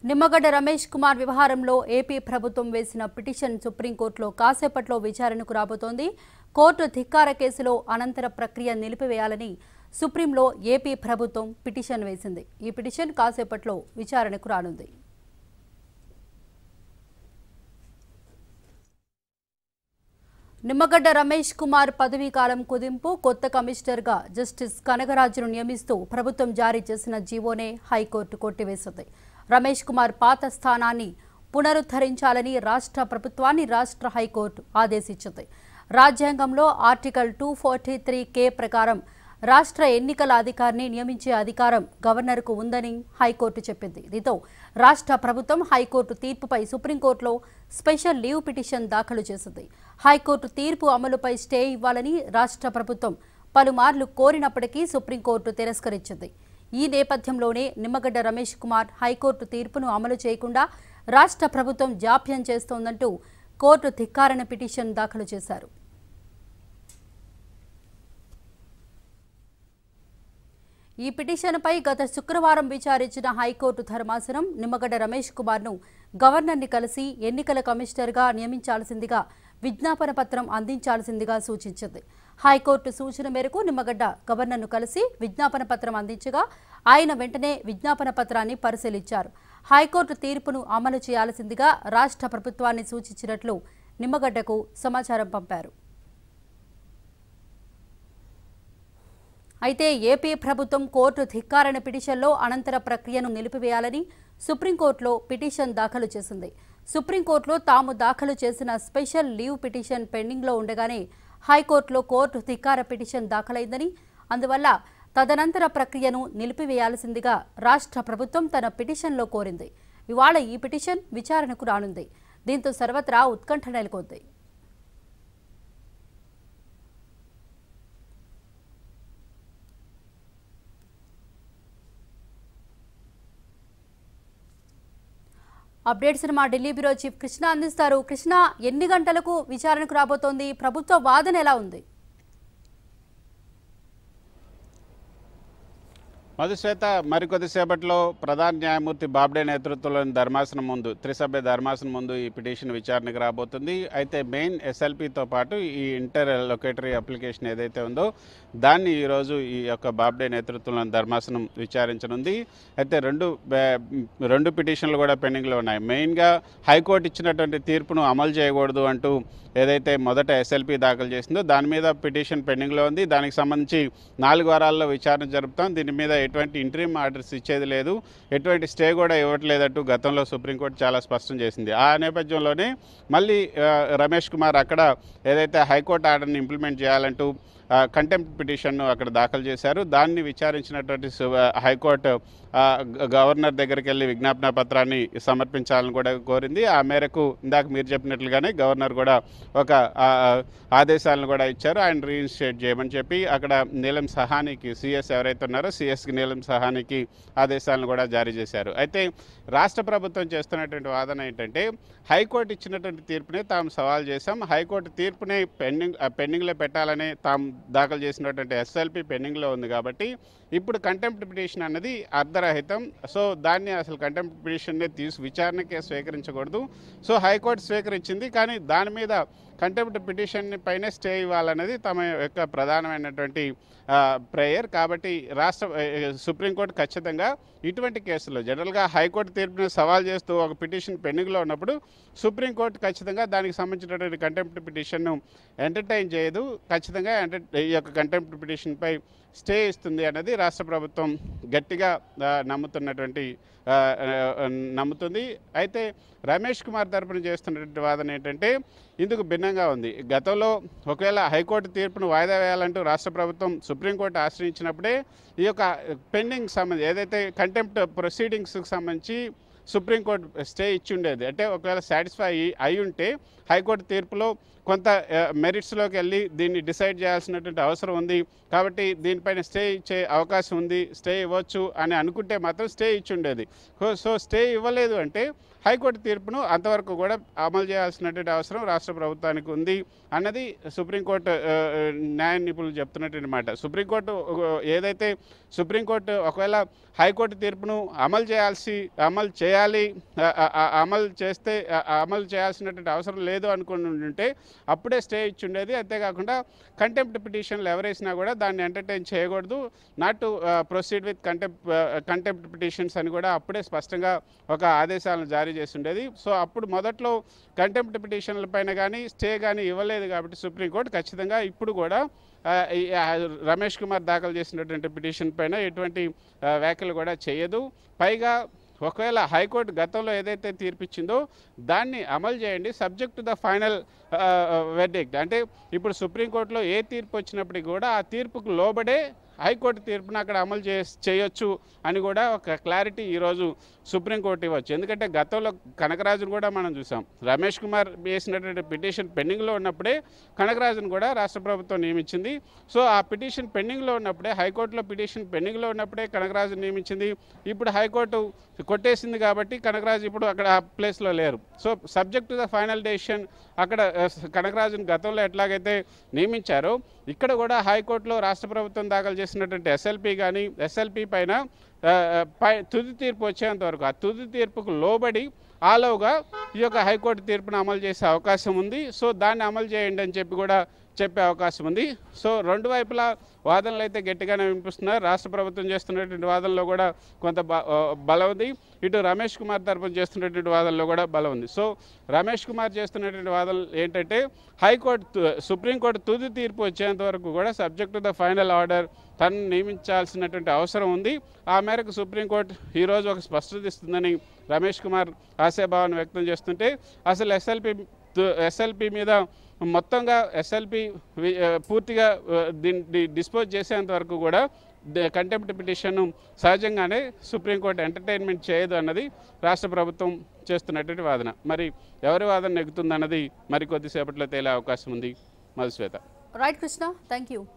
నిమ్మగడ్డ రమేష్ కుమార్ వ్యవహారంలో ఏపీ ప్రభుత్వం వేసిన పిటిషన్ సుప్రీంకోర్టులో కాసేపట్లో విచారణకు రాబోతోంది కోర్టు ధిక్కార కేసులో అనంతర ప్రక్రియ నిలిపివేయాలని సుప్రీంలో ఏపీ ప్రభుత్వం పిటిషన్ వేసింది ఈ పిటిషన్ కాసేపట్లో విచారణకు రానుంది నిమ్మగడ్డ రమేష్ కుమార్ పదవీ కాలం కుదింపు కొత్త కమిషనర్గా జస్టిస్ కనగరాజును నియమిస్తూ ప్రభుత్వం జారీ చేసిన జీవోనే హైకోర్టు కొట్టివేసింది రమేష్ కుమార్ పాత స్థానాన్ని పునరుద్ధరించాలని రాష్ట్ర ప్రభుత్వాన్ని రాష్ట్ర హైకోర్టు ఆదేశించింది రాజ్యాంగంలో article two forty three K ప్రకారం రాష్ట్ర ఎన్నికల అధికారిని నియమించే అధికారం గవర్నర్కు ఉందని హైకోర్టు చెప్పింది దీంతో రాష్ట్ర ప్రభుత్వం హైకోర్టు తీర్పుపై సుప్రీంకోర్టులో స్పెషల్ లీవ్ పిటిషన్ దాఖలు చేసింది హైకోర్టు తీర్పు అమలుపై స్టే ఇవ్వాలని రాష్ట్ర ప్రభుత్వం పలుమార్లు కోరినప్పటికీ సుప్రీంకోర్టు తిరస్కరించింది ఈ నేపథ్యంలోనే నిమ్మగడ్డ రమేష్ కుమార్ హైకోర్టు తీర్పును అమలు చేయకుండా రాష్ట్ర ప్రభుత్వం జాప్యం చేస్తోందంటూ కోర్టు ధిక్కారణ పిటిషన్ దాఖలు చేశారు ఈ పిటిషన్పై గత శుక్రవారం విచారించిన హైకోర్టు ధర్మాసనం నిమ్మగడ్డ రమేష్ కుమార్ను గవర్నర్ని కలిసి ఎన్నికల కమిషనర్గా నియమించాల్సిందిగా విజ్ఞాపన పత్రం అందించాల్సిందిగా సూచించింది హైకోర్టు సూచన మేరకు నిమ్మగడ్డ గవర్నర్ను కలిసి విజ్ఞాపన పత్రం అందించగా ఆయన వెంటనే విజ్ఞాపన పత్రాన్ని పరిశీలించారు హైకోర్టు తీర్పును అమలు చేయాల్సిందిగా రాష్ట్ర ప్రభుత్వాన్ని సూచించినట్లు నిమ్మగడ్డకు సమాచారం పంపారు అయితే ఏపీ ప్రభుత్వం కోర్టు ధిక్కారణ పిటిషన్లో అనంతర ప్రక్రియను నిలిపివేయాలని సుప్రీంకోర్టులో పిటిషన్ దాఖలు చేసింది సుప్రీంకోర్టులో తాము దాఖలు చేసిన స్పెషల్ లీవ్ పిటిషన్ పెండింగ్లో ఉండగానే హైకోర్టులో కోర్టు ధిక్కార పిటిషన్ దాఖలైందని అందువల్ల తదనంతర ప్రక్రియను నిలిపివేయాల్సిందిగా రాష్ట్ర ప్రభుత్వం తన పిటిషన్లో కోరింది ఇవాళ ఈ పిటిషన్ విచారణకు రానుంది దీంతో సర్వత్రా ఉత్కంఠ నెలకొంది అప్డేట్స్ మా ఢిల్లీ బ్యూరో చీఫ్ కృష్ణ అందిస్తారు కృష్ణ ఎన్ని గంటలకు విచారణకు రాబోతోంది ప్రభుత్వ వాదన ఎలా ఉంది మధుశ్వేత మరికొద్దిసేపట్లో ప్రధాన న్యాయమూర్తి బాబ్డే నేతృత్వంలోని ధర్మాసనం ముందు త్రిసభ్య ధర్మాసనం ముందు ఈ పిటిషన్ విచారణకు రాబోతుంది అయితే మెయిన్ ఎస్ఎల్పితో పాటు ఈ ఇంటర్ లొకేటరీ అప్లికేషన్ ఏదైతే ఉందో దాన్ని ఈరోజు ఈ యొక్క బాబ్డే నేతృత్వంలోని ధర్మాసనం విచారించనుంది అయితే రెండు బే- రెండు పిటిషన్లు కూడా పెండింగ్లో ఉన్నాయి మెయిన్గా హైకోర్టు ఇచ్చినటువంటి తీర్పును అమలు చేయకూడదు అంటూ ఏదైతే మొదట ఎస్ఎల్పి దాఖలు చేసిందో దాని మీద పిటిషన్ పెండింగ్లో ఉంది దానికి సంబంధించి నాలుగు వారాల్లో విచారణ జరుపుతాం దీని మీద ఎటువంటి ఇంట్రీమ్ ఆర్డర్స్ ఇచ్చేది లేదు ఎటువంటి స్టే కూడా ఇవ్వట్లేదంటూ గతంలో సుప్రీంకోర్టు చాలా స్పష్టం చేసింది ఆ నేపథ్యంలోనే మళ్ళీ ఆ, రమేష్ కుమార్ అక్కడ ఏదైతే హైకోర్టు ఆర్డర్ని ఇంప్లిమెంట్ చేయాలంటూ కంటెంప్ట్ పిటిషన్ను అక్కడ దాఖలు చేశారు దాన్ని విచారించినటువంటి సు- హైకోర్టు ఆ, గ- గవర్నర్ దగ్గరికి వెళ్ళి విజ్ఞాపన పత్రాన్ని సమర్పించాలని కూడా కోరింది ఆ మేరకు ఇందాక మీరు చెప్పినట్లుగానే గవర్నర్ కూడా ఒక ఆ, ఆదేశాలను కూడా ఇచ్చారు ఆయన రీఇన్స్టేట్ చేయమని చెప్పి అక్కడ నీలం సహానికి సిఎస్ ఎవరైతే ఉన్నారో సిఎస్కి నీలం సహానికి ఆదేశాలను కూడా జారీ చేశారు అయితే రాష్ట్ర ప్రభుత్వం చేస్తున్నటువంటి వాదన ఏంటంటే హైకోర్టు ఇచ్చినటువంటి తీర్పునే తాము సవాల్ చేశాం హైకోర్టు తీర్పునే పెండింగ్ ఆ, పెండింగ్లో పెట్టాలని తాము దాఖలు చేసినటువంటి ఎస్ఎల్పి పెండింగ్లో ఉంది కాబట్టి ఇప్పుడు కంటెంప్ట్ పిటిషన్ అన్నది అర్ధరహితం సో దాన్ని అసలు కంటెంప్ట్ పిటిషన్ని తీసి విచారణకే స్వీకరించకూడదు సో హైకోర్టు స్వీకరించింది కానీ దాని మీద కంటెంప్ట్ పిటిషన్ పైనే స్టే ఇవ్వాలనేది తమ యొక్క ప్రధానమైనటువంటి ప్రేయర్ కాబట్టి రాష్ట్ర ఆ, సుప్రీంకోర్టు ఖచ్చితంగా ఇటువంటి కేసుల్లో జనరల్గా హైకోర్టు తీర్పుని సవాల్ చేస్తూ ఒక పిటిషన్ పెండింగ్లో ఉన్నప్పుడు సుప్రీంకోర్టు ఖచ్చితంగా దానికి సంబంధించినటువంటి కంటెంప్ట్ పిటిషన్ను ఎంటర్టైన్ చేయదు ఖచ్చితంగా ఎంటర్ ఈ యొక్క కంటెంప్ట్ పిటిషన్పై స్టే ఇస్తుంది అనేది రాష్ట్ర ప్రభుత్వం గట్టిగా ఆ, నమ్ముతున్నటువంటి ఆ, ఆ, నమ్ముతుంది అయితే రమేష్ కుమార్ తరపున చేస్తున్నటువంటి వాదన ఏంటంటే ఇందుకు భిన్నంగా ఉంది గతంలో ఒకవేళ హైకోర్టు తీర్పును వాయిదా వేయాలంటూ రాష్ట్ర ప్రభుత్వం సుప్రీంకోర్టు ఆశ్రయించినప్పుడే ఈ యొక్క పెండింగ్ సంబంధించి ఏదైతే కంటెంప్ట్ ప్రొసీడింగ్స్కి సంబంధించి సుప్రీంకోర్టు స్టే ఇచ్చి ఉండేది అంటే ఒకవేళ సాటిస్ఫై అయి ఉంటే హైకోర్టు తీర్పులో కొంత మెరిట్స్లోకి వెళ్ళి దీన్ని డిసైడ్ చేయాల్సినటువంటి అవసరం ఉంది కాబట్టి దీనిపైన స్టే ఇచ్చే అవకాశం ఉంది స్టే ఇవ్వచ్చు అని అనుకుంటే మాత్రం స్టే ఇచ్చి ఉండేది సో- సో స్టే ఇవ్వలేదు అంటే హైకోర్టు తీర్పును అంతవరకు కూడా అమలు చేయాల్సినటువంటి అవసరం రాష్ట్ర ప్రభుత్వానికి ఉంది అన్నది సుప్రీంకోర్టు ఆ, ఆ, న్యాయ నిపుణులు చెప్తున్నటువంటి మాట సుప్రీంకోర్టు ఆ, ఏదైతే సుప్రీంకోర్టు ఒకవేళ హైకోర్టు తీర్పును అమలు చేయాల్సి అమలు చేయాలి ఆ, ఆ, ఆ, అమలు చేస్తే ఆ, ఆ, అమలు చేయాల్సినటువంటి అవసరం లేదు అనుకుని ఉంటే అప్పుడే స్టే ఇచ్చి ఉండేది అంతేకాకుండా కంటెంప్ట్ పిటిషన్లు ఎవరేసినా కూడా దాన్ని ఎంటర్టైన్ చేయకూడదు not to proceed with contempt contempt petitions అని కూడా అప్పుడే స్పష్టంగా ఒక ఆదేశాలను జారీ చేసి ఉండేది సో అప్పుడు మొదట్లో కంటెంప్ట్ పిటిషన్ల పైన కానీ స్టే కానీ ఇవ్వలేదు కాబట్టి సుప్రీంకోర్టు ఖచ్చితంగా ఇప్పుడు కూడా ఆ, ఈ, ఆ, రమేష్ కుమార్ దాఖలు చేసినటువంటి పిటిషన్ పైన ఎటువంటి ఆ, వ్యాఖ్యలు కూడా చేయదు పైగా ఒకవేళ హైకోర్టు గతంలో ఏదైతే తీర్పిచ్చిందో దాన్ని అమలు చేయండి subject to the final verdict అంటే ఇప్పుడు సుప్రీంకోర్టులో ఏ తీర్పు వచ్చినప్పటికీ కూడా ఆ తీర్పుకు లోబడే హైకోర్టు తీర్పును అక్కడ అమలు చే చేయొచ్చు అని కూడా ఒక క్లారిటీ ఈరోజు సుప్రీంకోర్టు ఇవ్వచ్చు ఎందుకంటే గతంలో కనకరాజును కూడా మనం చూసాం రమేష్ కుమార్ వేసినటువంటి పిటిషన్ పెండింగ్లో ఉన్నప్పుడే కనకరాజును కూడా రాష్ట్ర ప్రభుత్వం నియమించింది సో ఆ పిటిషన్ పెండింగ్లో ఉన్నప్పుడే హైకోర్టులో పిటిషన్ పెండింగ్లో ఉన్నప్పుడే కనకరాజు నియమించింది ఇప్పుడు హైకోర్టు కొట్టేసింది కాబట్టి కనకరాజు ఇప్పుడు అక్కడ ఆ ప్లేస్లో లేరు so subject to the final decision అక్కడ ఆ, కనకరాజును గతంలో ఎట్లాగైతే నియమించారో ఇక్కడ కూడా హైకోర్టులో రాష్ట్ర ప్రభుత్వం దాఖలు చేసినటువంటి ఎస్ఎల్పి కానీ ఎస్ఎల్పి పైన ఆ, ఆ, పై తుది తీర్పు వచ్చేంత వరకు ఆ తుది తీర్పుకు లోబడి ఆలోగా ఈ యొక్క హైకోర్టు తీర్పును అమలు చేసే అవకాశం ఉంది సో దాన్ని అమలు చేయండి అని చెప్పి కూడా చెప్పే అవకాశం ఉంది సో రెండు వైపులా వాదనలు అయితే గట్టిగానే వినిపిస్తున్నారు రాష్ట్ర ప్రభుత్వం చేస్తున్నటువంటి వాదనలో కూడా కొంత బ- ఆ, బలం ఉంది ఇటు రమేష్ కుమార్ తరపున చేస్తున్నటువంటి వాదనలో కూడా బలం ఉంది సో రమేష్ కుమార్ చేస్తున్నటువంటి వాదనలు ఏంటంటే హైకోర్టు తు- సుప్రీంకోర్టు తుది తీర్పు వచ్చేంత వరకు కూడా subject to the final order తను నియమించాల్సినటువంటి అవసరం ఉంది ఆ మేరకు సుప్రీంకోర్టు ఈరోజు ఒక స్పష్టత ఇస్తుందని రమేష్ కుమార్ ఆశాభావాన్ని వ్యక్తం చేస్తుంటే అసలు ఎస్ఎల్పి ఎస్ఎల్పి మీద మొత్తంగా ఎస్ఎల్పి పూర్తిగా ఆ, దీన్ని డిస్పోజ్ చేసేంత వరకు కూడా కంటెంప్ట్ పిటిషన్ సహజంగానే సుప్రీంకోర్టు ఎంటర్టైన్మెంట్ చేయదు అన్నది రాష్ట్ర ప్రభుత్వం చేస్తున్నటువంటి వాదన మరి ఎవరి వాదన నెగ్గుతుందన్నది మరి కొద్దిసేపట్లో తేలే అవకాశం ఉంది Madhushweta right Krishna thank you